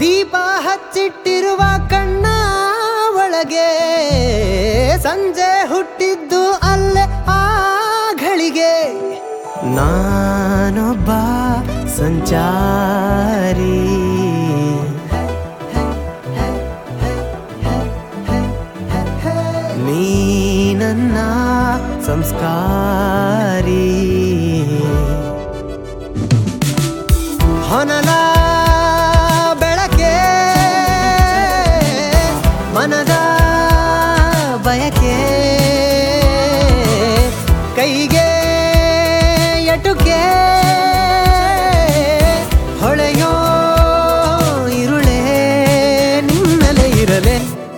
ದೀಪ ಹಚ್ಚಿಟ್ಟಿರುವ ಕಣ್ಣ ಒಳಗೆ ಸಂಜೆ ಹುಟ್ಟಿದ್ದು ಅಲ್ಲೇ ಆ ಘಳಿಗೆ ನಾನೊಬ್ಬ ಸಂಚಾರಿ ನೀ ನನ್ನ ಸಂಸ್ಕಾರಿ ಹೊನಲ ಬೆಳಕೆ ಮನದ ಬಯಕೆ ಕೈಗೆ ಎಟುಕೆ ಹೊಳೆಯೋ ಇರುಳೆ ನಿನ್ನಲೆ ಇರಲೆ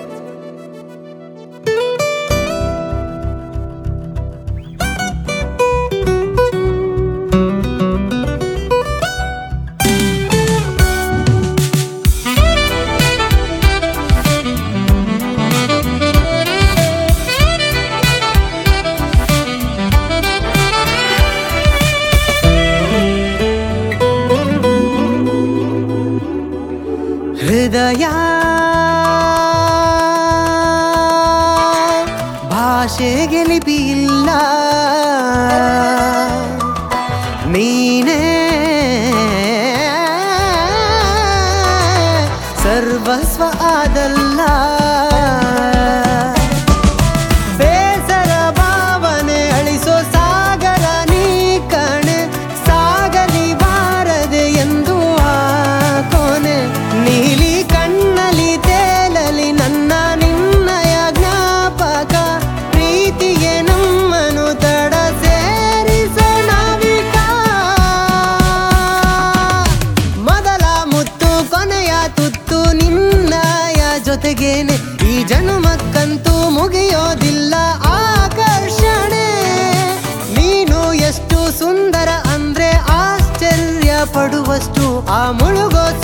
ಹೃದಯ ಭಾಷೆಗೆ ಲಿಪಿ ಇಲ್ಲ ನೀನೇ ಸರ್ವಸ್ವ ಆದಲ್ಲ ಬೇಸರ ಭಾವನೆ ಅಳಿಸೋ ಸಾಗರ ನೀ ಕಣೆ ಸಾಗಲಿ ಬಾರದೆ ಎಂದು ಆ ಕೊನೆ ನೀಲಿ ಕಣ್ಣಲಿ ತೇಲಲಿ ನನ್ನ ನಿನ್ನಯ ಜ್ಞಾಪಕ ಪ್ರೀತಿಗೆ ನಮ್ಮನು ತಡ ಸೇರಿಸೋಣ ವಿಕಾ ಮೊದಲ ಮುತ್ತು ಕೊನೆಯ ತುತ್ತು ನಿನ್ನಯ ಜೊತೆಗೇನೆ ಈ ಜನುಮಕ್ಕಂತೂ ಮುಗಿಯೋದಿಲ್ಲ ಆಕರ್ಷಣೆ ನೀನು ಎಷ್ಟು ಸುಂದರ ಅಂದ್ರೆ ಆಶ್ಚರ್ಯ ಪಡುವಷ್ಟು ಆ ಮುಳುಗೋ